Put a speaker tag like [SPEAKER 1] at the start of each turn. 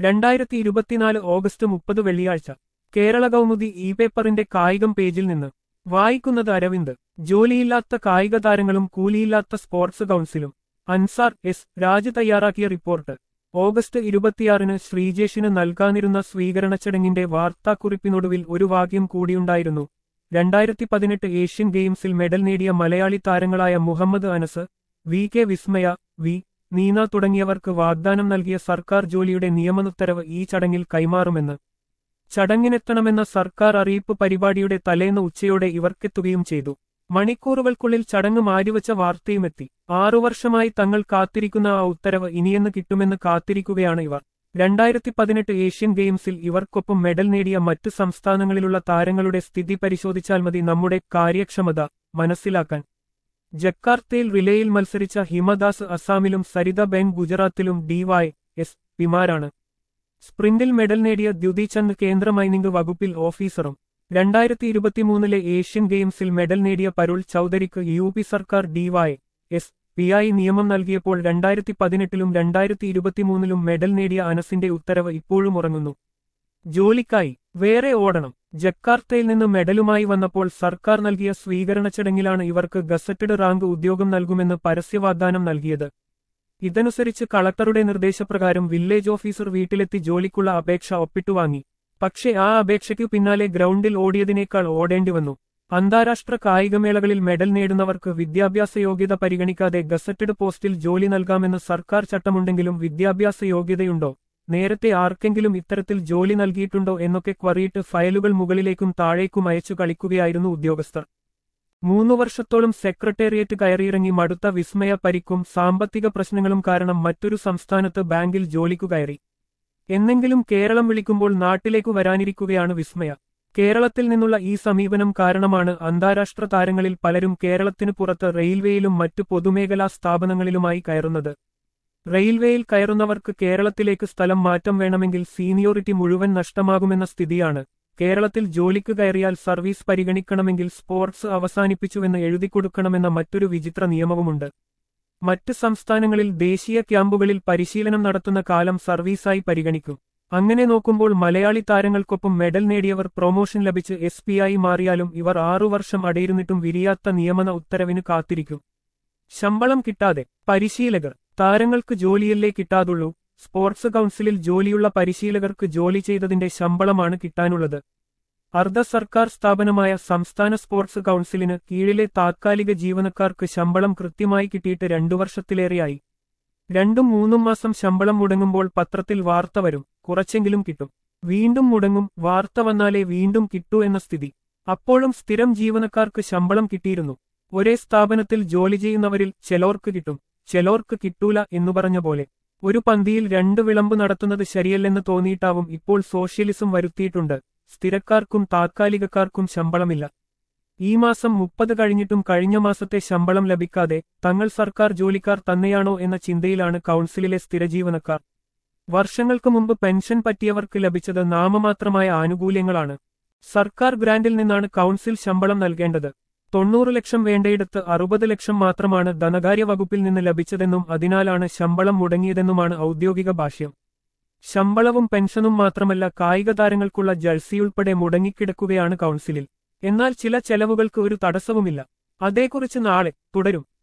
[SPEAKER 1] രണ്ടായിരത്തി ഇരുപത്തിനാല് ഓഗസ്റ്റ് മുപ്പത് വെള്ളിയാഴ്ച കേരള കൗമുദി ഇ പേപ്പറിന്റെ കായികം പേജിൽ നിന്ന് വായിക്കുന്നത് അരവിന്ദ് ജോലിയില്ലാത്ത കായിക താരങ്ങളും കൂലിയില്ലാത്ത സ്പോർട്സ് കൗൺസിലും അൻസാർ എസ് രാജ് തയ്യാറാക്കിയ റിപ്പോർട്ട് ഓഗസ്റ്റ് ഇരുപത്തിയാറിന് ശ്രീജേഷിന് നൽകാനിരുന്ന സ്വീകരണ ചടങ്ങിന്റെ വാർത്താക്കുറിപ്പിനൊടുവിൽ ഒരു വാക്യം കൂടിയുണ്ടായിരുന്നു രണ്ടായിരത്തി പതിനെട്ട് ഏഷ്യൻ ഗെയിംസിൽ മെഡൽ നേടിയ മലയാളി താരങ്ങളായ Muhammad Anas V K Vismaya V Neena തുടങ്ങിയവർക്ക് വാഗ്ദാനം നൽകിയ സർക്കാർ ജോലിയുടെ നിയമനുത്തരവ് ഈ ചടങ്ങിൽ കൈമാറുമെന്ന് ചടങ്ങിനെത്തണമെന്ന സർക്കാർ അറിയിപ്പ് പരിപാടിയുടെ തലേന്ന് ഉച്ചയോടെ ഇവർക്കെത്തുകയും ചെയ്തു മണിക്കൂറുകൾക്കുള്ളിൽ ചടങ്ങ് മാറ്റിവച്ച വാർത്തയുമെത്തി ആറു വർഷമായി തങ്ങൾ കാത്തിരിക്കുന്ന ആ ഉത്തരവ് ഇനിയെന്ന് കിട്ടുമെന്ന് കാത്തിരിക്കുകയാണ് ഇവർ രണ്ടായിരത്തി പതിനെട്ട് ഏഷ്യൻ ഗെയിംസിൽ ഇവർക്കൊപ്പം മെഡൽ നേടിയ മറ്റ് സംസ്ഥാനങ്ങളിലുള്ള താരങ്ങളുടെ സ്ഥിതി പരിശോധിച്ചാൽ മതി നമ്മുടെ കാര്യക്ഷമത മനസ്സിലാക്കാൻ ജക്കാർത്തയിൽ റിലേയിൽ മത്സരിച്ച ഹിമദാസ് അസാമിലും സരിത ബെൻ ഗുജറാത്തിലും ഡിവൈ എസ് പിമാരാണ് സ്പ്രിന്റിൽ മെഡൽ നേടിയ ദ്യുതി ചന്ദ് കേന്ദ്ര മൈനിംഗ് വകുപ്പിൽ ഓഫീസറും രണ്ടായിരത്തി ഇരുപത്തിമൂന്നിലെ ഏഷ്യൻ ഗെയിംസിൽ മെഡൽ നേടിയ പരുൾ ചൌധരിക്ക് യു പി സർക്കാർ ഡിവൈ എസ് പി ഐ നിയമം നൽകിയപ്പോൾ രണ്ടായിരത്തി പതിനെട്ടിലും രണ്ടായിരത്തി ഇരുപത്തിമൂന്നിലും മെഡൽ നേടിയ അനസിന്റെ ഉത്തരവ് ഇപ്പോഴും ഉറങ്ങുന്നു ജോലിക്കായി വേറെ ഓടണം ജക്കാർത്തയിൽ നിന്ന് മെഡലുമായി വന്നപ്പോൾ സർക്കാർ നൽകിയ സ്വീകരണ ചടങ്ങിലാണ് ഇവർക്ക് ഗസറ്റഡ് റാങ്ക് ഉദ്യോഗം നൽകുമെന്ന് പരസ്യവാഗ്ദാനം നൽകിയത് ഇതനുസരിച്ച് കളക്ടറുടെ നിർദ്ദേശപ്രകാരം വില്ലേജ് ഓഫീസർ വീട്ടിലെത്തി ജോലിക്കുള്ള അപേക്ഷ ഒപ്പിട്ടുവാങ്ങി പക്ഷേ ആ അപേക്ഷയ്ക്കു പിന്നാലെ ഗ്രൗണ്ടിൽ ഓടിയതിനേക്കാൾ ഓടേണ്ടി വന്നു അന്താരാഷ്ട്ര കായികമേളകളിൽ മെഡൽ നേടുന്നവർക്ക് വിദ്യാഭ്യാസ യോഗ്യത പരിഗണിക്കാതെ ഗസറ്റഡ് പോസ്റ്റിൽ ജോലി നൽകാമെന്ന് സർക്കാർ ചട്ടമുണ്ടെങ്കിലും വിദ്യാഭ്യാസ യോഗ്യതയുണ്ടോ നേരത്തെ ആർക്കെങ്കിലും ഇത്തരത്തിൽ ജോലി നൽകിയിട്ടുണ്ടോ എന്നൊക്കെ ക്വറിയിട്ട് ഫയലുകൾ മുകളിലേക്കും താഴേക്കും അയച്ചു കളിക്കുകയായിരുന്നു ഉദ്യോഗസ്ഥർ മൂന്നു വർഷത്തോളം സെക്രട്ടേറിയറ്റ് കയറിയിറങ്ങി മടുത്ത വിസ്മയ പരിക്കും സാമ്പത്തിക പ്രശ്നങ്ങളും കാരണം മറ്റൊരു സംസ്ഥാനത്ത് ബാങ്കിൽ ജോലിക്കു കയറി എന്നെങ്കിലും കേരളം വിളിക്കുമ്പോൾ നാട്ടിലേക്കു വരാനിരിക്കുകയാണ് വിസ്മയ കേരളത്തിൽ നിന്നുള്ള ഈ സമീപനം കാരണമാണ് അന്താരാഷ്ട്ര താരങ്ങളിൽ പലരും കേരളത്തിനു പുറത്ത് റെയിൽവേയിലും മറ്റു പൊതുമേഖലാ സ്ഥാപനങ്ങളിലുമായി കയറുന്നത് റെയിൽവേയിൽ കയറുന്നവർക്ക് കേരളത്തിലേക്ക് സ്ഥലം മാറ്റം വേണമെങ്കിൽ സീനിയോറിറ്റി മുഴുവൻ നഷ്ടമാകുമെന്ന സ്ഥിതിയാണ് കേരളത്തിൽ ജോലിക്ക് കയറിയാൽ സർവീസ് പരിഗണിക്കണമെങ്കിൽ സ്പോർട്സ് അവസാനിപ്പിച്ചുവെന്ന് എഴുതിക്കൊടുക്കണമെന്ന മറ്റൊരു വിചിത്ര നിയമവുമുണ്ട് മറ്റ് സംസ്ഥാനങ്ങളിൽ ദേശീയ ക്യാമ്പുകളിൽ പരിശീലനം നടത്തുന്ന കാലം സർവീസായി പരിഗണിക്കും അങ്ങനെ നോക്കുമ്പോൾ മലയാളി താരങ്ങൾക്കൊപ്പം മെഡൽ നേടിയവർ പ്രൊമോഷൻ ലഭിച്ച് എസ് പി ആയി മാറിയാലും ഇവർ ആറു വർഷം അടയിരുന്നിട്ടും വിരിയാത്ത നിയമന ഉത്തരവിന് കാത്തിരിക്കും ശമ്പളം കിട്ടാതെ പരിശീലകർ താരങ്ങൾക്ക് ജോലിയല്ലേ കിട്ടാതുള്ളൂ സ്പോർട്സ് കൗൺസിലിൽ ജോലിയുള്ള പരിശീലകർക്ക് ജോലി ചെയ്തതിന്റെ ശമ്പളമാണ് കിട്ടാനുള്ളത് അർദ്ധ സർക്കാർ സ്ഥാപനമായ സംസ്ഥാന സ്പോർട്സ് കൗൺസിലിന് കീഴിലെ താത്കാലിക ജീവനക്കാർക്ക് ശമ്പളം കൃത്യമായി കിട്ടിയിട്ട് രണ്ടു വർഷത്തിലേറെയായി രണ്ടും മൂന്നും മാസം ശമ്പളം മുടങ്ങുമ്പോൾ പത്രത്തിൽ വാർത്ത വരും കുറച്ചെങ്കിലും കിട്ടും വീണ്ടും മുടങ്ങും വാർത്ത വന്നാലേ വീണ്ടും കിട്ടൂ എന്ന സ്ഥിതി അപ്പോഴും സ്ഥിരം ജീവനക്കാർക്ക് ശമ്പളം കിട്ടിയിരുന്നു ഒരേ സ്ഥാപനത്തിൽ ജോലി ചെയ്യുന്നവരിൽ ചിലോർക്ക് കിട്ടും ചിലോർക്ക് കിട്ടൂല എന്നു പറഞ്ഞ പോലെ ഒരു പന്തിയിൽ രണ്ട് വിളമ്പ് നടത്തുന്നത് ശരിയല്ലെന്ന് തോന്നിയിട്ടാവും ഇപ്പോൾ സോഷ്യലിസം വരുത്തിയിട്ടുണ്ട് സ്ഥിരക്കാർക്കും താത്കാലികക്കാർക്കും ശമ്പളമില്ല ഈ മാസം മുപ്പത് കഴിഞ്ഞിട്ടും കഴിഞ്ഞ മാസത്തെ ശമ്പളം ലഭിക്കാതെ തങ്ങൾ സർക്കാർ ജോലിക്കാർ തന്നെയാണോ എന്ന ചിന്തയിലാണ് കൗൺസിലിലെ സ്ഥിരജീവനക്കാർ വർഷങ്ങൾക്ക് മുമ്പ് പെൻഷൻ പറ്റിയവർക്ക് ലഭിച്ചത് നാമമാത്രമായ ആനുകൂല്യങ്ങളാണ് സർക്കാർ ഗ്രാന്റിൽ നിന്നാണ് കൗൺസിൽ ശമ്പളം നൽകേണ്ടത് തൊണ്ണൂറ് ലക്ഷം വേണ്ടയിടത്ത് അറുപത് ലക്ഷം മാത്രമാണ് ധനകാര്യ വകുപ്പിൽ നിന്ന് ലഭിച്ചതെന്നും അതിനാലാണ് ശമ്പളം മുടങ്ങിയതെന്നുമാണ് ഔദ്യോഗിക ഭാഷ്യം ശമ്പളവും പെൻഷനും മാത്രമല്ല കായിക താരങ്ങൾക്കുള്ള ജഴ്സിയുൾപ്പെടെ മുടങ്ങിക്കിടക്കുകയാണ് കൗൺസിലിൽ എന്നാൽ ചില ചെലവുകൾക്ക് ഒരു തടസ്സവുമില്ല അതേക്കുറിച്ച് നാളെ തുടരും